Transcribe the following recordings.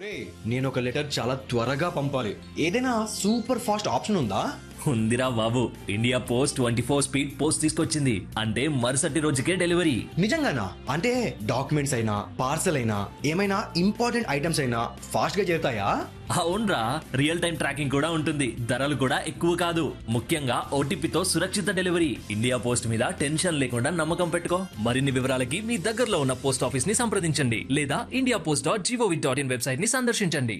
నేను ఒక లెటర్ చాలా త్వరగా పంపాలి ఏదైనా సూపర్ ఫాస్ట్ ఆప్షన్ ఉందా ఉందిరా బాబు India post twenty four speed post తీసుకొచ్చింది అంటే మరుసటి రోజుకే డెలివరీ నిజంగానా అంటే డాక్యుమెంట్స్ అయినా పార్సల్ అయినా ఏమైనా ఇంపార్టెంట్ ఐటమ్స్ అయినా ఫాస్ట్ గా చేరుతాయా అవునరా రియల్ టైం ట్రాకింగ్ కూడా ఉంటుంది ధరలు కూడా ఎక్కువ కాదు ముఖ్యంగా ఓటీపీతో సురక్షిత డెలివరీ ఇండియా పోస్ట్ మీద టెన్షన్ లేకుండా నమ్మకం పెట్టుకో మరిన్ని వివరాలకి మీ దగ్గరలో ఉన్న పోస్ట్ ఆఫీస్ ని సంప్రదించండి లేదా India post dot GOV dot in website ని సందర్శించండి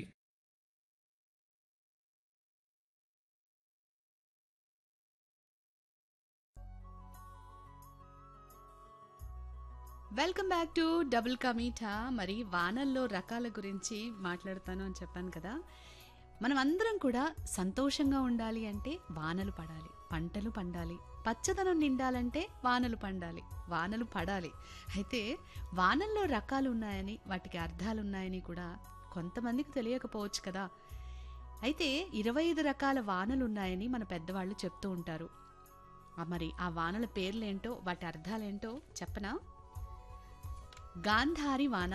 వెల్కమ్ బ్యాక్ టు డబుల్ కమీఠా మరి వానల్లో రకాల గురించి మాట్లాడతాను అని చెప్పాను కదా మనం అందరం కూడా సంతోషంగా ఉండాలి అంటే వానలు పడాలి పంటలు పండాలి పచ్చదనం నిండాలంటే వానలు పండాలి వానలు పడాలి అయితే వానల్లో రకాలు ఉన్నాయని వాటికి అర్థాలు ఉన్నాయని కూడా కొంతమందికి తెలియకపోవచ్చు కదా అయితే ఇరవై ఐదు రకాల వానలు ఉన్నాయని మన పెద్దవాళ్ళు చెప్తూ ఉంటారు ఆ మరి ఆ వానల పేర్లేంటో వాటి అర్థాలేంటో చెప్పనా గాంధారి వాన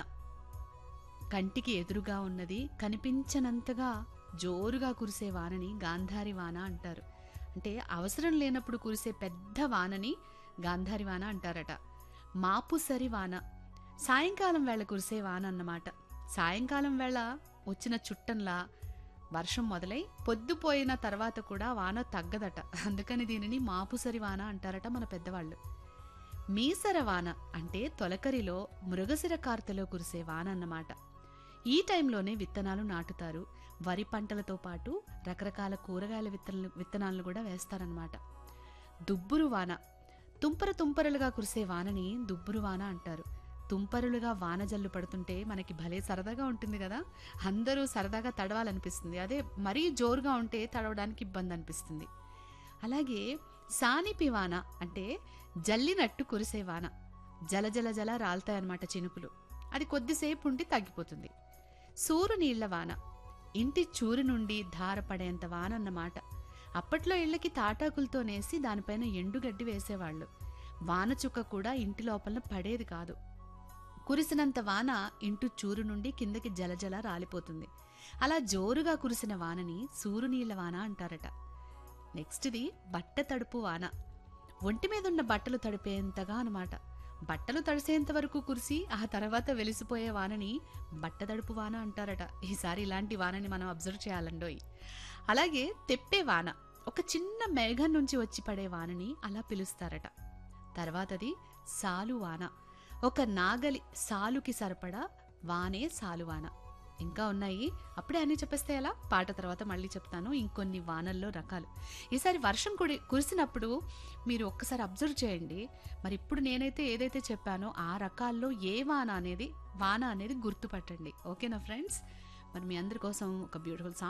కంటికి ఎదురుగా ఉన్నది కనిపించనంతగా జోరుగా కురిసే వానని గాంధారి వాన అంటారు అంటే అవసరం లేనప్పుడు కురిసే పెద్ద వానని గాంధారి వాన అంటారట మాపుసరి వాన సాయంకాలం వేళ కురిసే వాన అన్నమాట సాయంకాలం వేళ వచ్చిన చుట్టంలా వర్షం మొదలై పొద్దుపోయిన తర్వాత కూడా వాన తగ్గదట అందుకని దీనిని మాపుసరి వాన అంటారట మన పెద్దవాళ్ళు మీసర వాన అంటే తొలకరిలో మృగశిర కార్తెలో కురిసే వాన అన్నమాట ఈ టైంలోనే విత్తనాలు నాటుతారు వరి పంటలతో పాటు రకరకాల కూరగాయల విత్తనాలు విత్తనాలను కూడా వేస్తారనమాట దుబ్బురు వాన తుంపర తుంపరలుగా కురిసే వానని దుబ్బురు వాన అంటారు తుంపరులుగా వాన జల్లు పడుతుంటే మనకి భలే సరదాగా ఉంటుంది కదా అందరూ సరదాగా తడవాలనిపిస్తుంది అదే మరీ జోరుగా ఉంటే తడవడానికి ఇబ్బంది అనిపిస్తుంది అలాగే సానిపి వాన అంటే జల్లినట్టు కురిసే వాన జల జల జల రాలుతాయన్నమాట చినుకులు అది కొద్దిసేపు ఉండి తగ్గిపోతుంది సూరు నీళ్ల వాన ఇంటి చూరు నుండి ధారపడేంత వాన అన్నమాట అప్పట్లో ఇళ్ళకి తాటాకులతో నేసి దానిపైన ఎండుగడ్డి వేసేవాళ్ళు వాన చుక్క కూడా ఇంటి లోపల పడేది కాదు కురిసినంత వాన ఇంటి చూరు నుండి కిందకి జలజల రాలిపోతుంది అలా జోరుగా కురిసిన వానని సూరునీళ్ల వాన అంటారట నెక్స్ట్ది బట్ట తడుపు వాన ఒంటి మీద ఉన్న బట్టలు తడిపేంతగా అనమాట బట్టలు తడిసేంత వరకు కురిసి ఆ తర్వాత వెలిసిపోయే వానని బట్ట తడుపు వాన అంటారట ఈసారి ఇలాంటి వానని మనం అబ్జర్వ్ చేయాలండోయ్ అలాగే తెప్పే వాన ఒక చిన్న మేఘం నుంచి వచ్చి పడే వానని అలా పిలుస్తారట తర్వాతది సాలు వాన ఒక నాగలి సాలుకి సరిపడా వానే సాలువాన ఇంకా ఉన్నాయి అప్పుడే అన్ని చెప్పేస్తే ఎలా పాట తర్వాత మళ్ళీ చెప్తాను ఇంకొన్ని వానల్లో రకాలు ఈసారి వర్షం కుడి కురిసినప్పుడు మీరు ఒక్కసారి అబ్జర్వ్ చేయండి మరి ఇప్పుడు నేనైతే ఏదైతే చెప్పానో ఆ రకాల్లో ఏ వాన అనేది వాన అనేది గుర్తుపట్టండి ఓకేనా ఫ్రెండ్స్ మరి మీ అందరి కోసం ఒక బ్యూటిఫుల్ సాంగ్